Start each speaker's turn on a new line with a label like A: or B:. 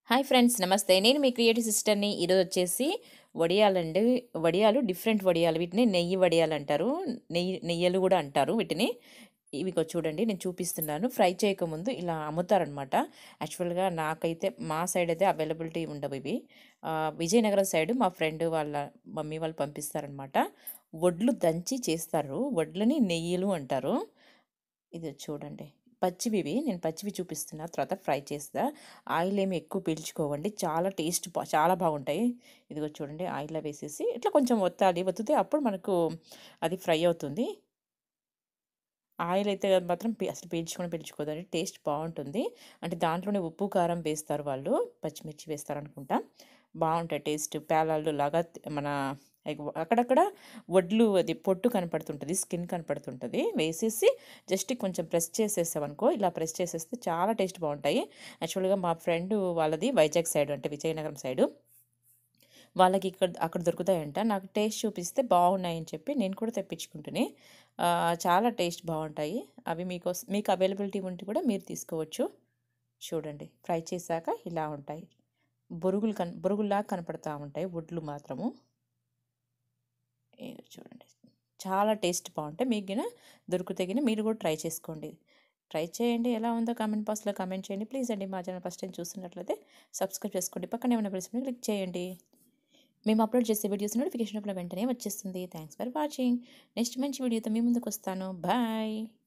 A: hi friends నమస్తే నేను మీ creative సిస్టర్ని ఈరోజు వచ్చేసి వడియాలండి వడియాలు డిఫరెంట్ వడియాలు వీటిని నెయ్యి వడియాలు అంటారు నెయ్యి నెయ్యలు కూడా అంటారు వీటిని ఇవి ఇగో చూడండి నేను చూపిస్తున్నాను ఫ్రై చేయకముందు ఇలా అమ్ముతారనమాట యాక్చువల్గా నాకైతే మా సైడ్ అయితే అవైలబిలిటీ ఉండవు ఇవి ఆ, విజయనగరం సైడ్ మా ఫ్రెండ్ వాళ్ళ మమ్మీ వాళ్ళు పంపిస్తారనమాట వడ్లు దంచి చేస్తారు వడ్లని నెయ్యిలు అంటారు ఇది చూడండి పచ్చివి ఇవి నేను పచ్చివి చూపిస్తున్నా తర్వాత ఫ్రై చేస్తా ఆయిల్ ఏమి ఎక్కువ పీల్చుకోవండి చాలా టేస్ట్ బా- చాలా బాగుంటాయి ఇదిగో చూడండి ఆయిల్లో వేసేసి ఇట్లా కొంచెం ఒత్తాలి ఒత్తితే అప్పుడు మనకు అది ఫ్రై అవుతుంది ఆయిల్ అయితే మాత్రం పీ- అసలు పీల్చుకొని పీల్చుకోదండి టేస్ట్ బాగుంటుంది అంటే దాంట్లోనే ఉప్పు కారం వేస్తారు వాళ్ళు పచ్చిమిర్చి వేస్తారు అనుకుంటా బాగుంటాయి టేస్ట్ పేలాలు లాగా తి- మన ఎగ్- అక్కడక్కడ వడ్లు అది పొట్టు కనపడుతుంటుంది స్కిన్ కనపడుతుంటుంది వేసేసి జస్ట్ కొంచెం ప్రెస్ చేసేసామనుకో ఇలా ప్రెస్ చేసేస్తే చాలా టేస్ట్ బాగుంటాయి యాక్చువల్గా మా ఫ్రెండ్ వాళ్ళది వైజాగ్ సైడ్ అంటే విజయనగరం సైడు వాళ్ళకి ఇక్కడ అక్కడ దొరుకుతాయంట నాకు టేస్ట్ చూపిస్తే బాగున్నాయని చెప్పి నేను కూడా తెప్పించుకుంటుని ఆ, చాలా టేస్ట్ బాగుంటాయి అవి మీకు మీకు అవైలబిలిటీ ఉంటే కూడా మీరు తీసుకోవచ్చు చూడండి ఫ్రై చేశాక ఇలా ఉంటాయి బొరుగులు కన్ బొరుగుల్లా కనపడతా ఉంటాయి వడ్లు మాత్రము ఇదిగో చూడండి చాలా టేస్ట్ బాగుంటాయి మీకు గిన దొరుకుతగిన మీరు కూడా ట్రై చేసుకోండి ట్రై చేయండి ఎలా ఉందో కామెంట్ బాక్స్లో కామెంట్ చేయండి ప్లీజ్ అండి మా ఛానల్ ఫస్ట్ టైం చూస్తున్నట్లయితే సబ్స్క్రైబ్ చేసుకోండి పక్కనే ఉన్న బెల్స్ మీద క్లిక్ చేయండి మేము అప్లోడ్ చేసే వీడియోస్ నోటిఫికేషన్ వెంటనే వచ్చేస్తుంది థ్యాంక్స్ ఫర్ వాచింగ్ నెక్స్ట్ మంచి వీడియోతో మీ ముందుకు వస్తాను బాయ్